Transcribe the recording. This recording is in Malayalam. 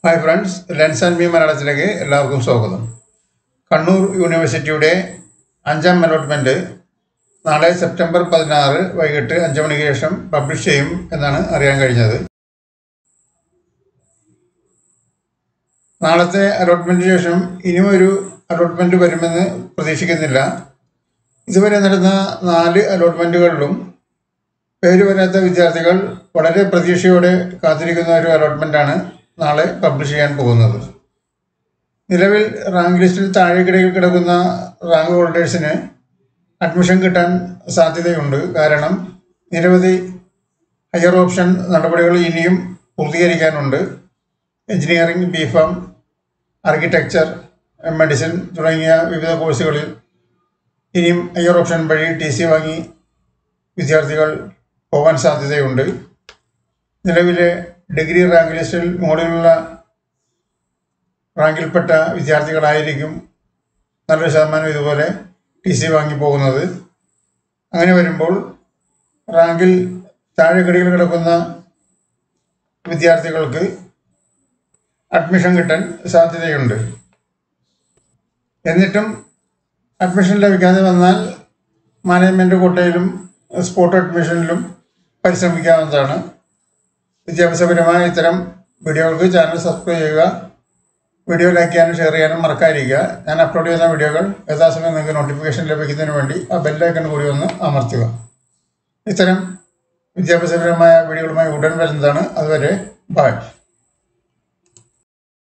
hi friends lens and me മലയാളത്തിലേക്ക് എല്ലാവർക്കും സ്വാഗതം കണ്ണൂർ യൂണിവേഴ്സിറ്റിയുടെ അഞ്ചാം അലോട്ട്മെൻറ്റ് നാളെ സെപ്റ്റംബർ പതിനാറ് വൈകിട്ട് അഞ്ച് മണിക്ക് ശേഷം പബ്ലിഷ് ചെയ്യും എന്നാണ് അറിയാൻ കഴിഞ്ഞത് നാളത്തെ അലോട്ട്മെൻറ്റിന് ശേഷം ഇനിയും ഒരു അലോട്ട്മെൻറ്റ് വരുമെന്ന് പ്രതീക്ഷിക്കുന്നില്ല ഇതുവരെ നടന്ന നാല് അലോട്ട്മെൻറ്റുകളിലും പേര് വരാത്ത വിദ്യാർത്ഥികൾ വളരെ പ്രതീക്ഷയോടെ കാത്തിരിക്കുന്ന ഒരു അലോട്ട്മെൻറ്റാണ് നാളെ പബ്ലിഷ് ചെയ്യാൻ പോകുന്നത് നിലവിൽ റാങ്ക് ലിസ്റ്റിൽ താഴേക്കിടയിൽ കിടക്കുന്ന റാങ്ക് ഹോൾഡേഴ്സിന് അഡ്മിഷൻ കിട്ടാൻ സാധ്യതയുണ്ട് കാരണം നിരവധി ഹയർ ഓപ്ഷൻ നടപടികൾ ഇനിയും പൂർത്തീകരിക്കാനുണ്ട് engineering B Pharm architecture medicine തുടങ്ങിയ വിവിധ കോഴ്സുകളിൽ ഇനിയും ഹയർ ഓപ്ഷൻ വഴി ടി സി വാങ്ങി വിദ്യാർത്ഥികൾ പോകാൻ സാധ്യതയുണ്ട് നിലവിലെ ഡിഗ്രി റാങ്ക് ലിസ്റ്റിൽ മുകളിലുള്ള റാങ്കിൽപ്പെട്ട വിദ്യാർത്ഥികളായിരിക്കും നല്ലൊരു ശതമാനം ഇതുപോലെ ടി സി വാങ്ങി പോകുന്നത് അങ്ങനെ വരുമ്പോൾ റാങ്കിൽ താഴെക്കടിയിൽ കിടക്കുന്ന വിദ്യാർത്ഥികൾക്ക് അഡ്മിഷൻ കിട്ടാൻ സാധ്യതയുണ്ട് എന്നിട്ടും അഡ്മിഷൻ ലഭിക്കാതെ വന്നാൽ മാനേജ്മെൻറ്റ് കോട്ടയിലും സ്പോട്ട് അഡ്മിഷനിലും പരിശ്രമിക്കാവുന്നതാണ് വിദ്യാഭ്യാസപരമായ ഇത്തരം വീഡിയോകൾക്ക് ചാനൽ സബ്സ്ക്രൈബ് ചെയ്യുക വീഡിയോ ലൈക്ക് ചെയ്യാനും ഷെയർ ചെയ്യാനും മറക്കാതിരിക്കുക ഞാൻ അപ്ലോഡ് ചെയ്യുന്ന വീഡിയോകൾ യഥാസമയം നിങ്ങൾക്ക് നോട്ടിഫിക്കേഷൻ ലഭിക്കുന്നതിന് വേണ്ടി ആ ബെല്ലൈക്കൺ കൂടി ഒന്ന് അമർത്തുക ഇത്തരം വിദ്യാഭ്യാസപരമായ വീഡിയോകളുമായി ഉടൻ വരുന്നതാണ് അതുവരെ ബായ്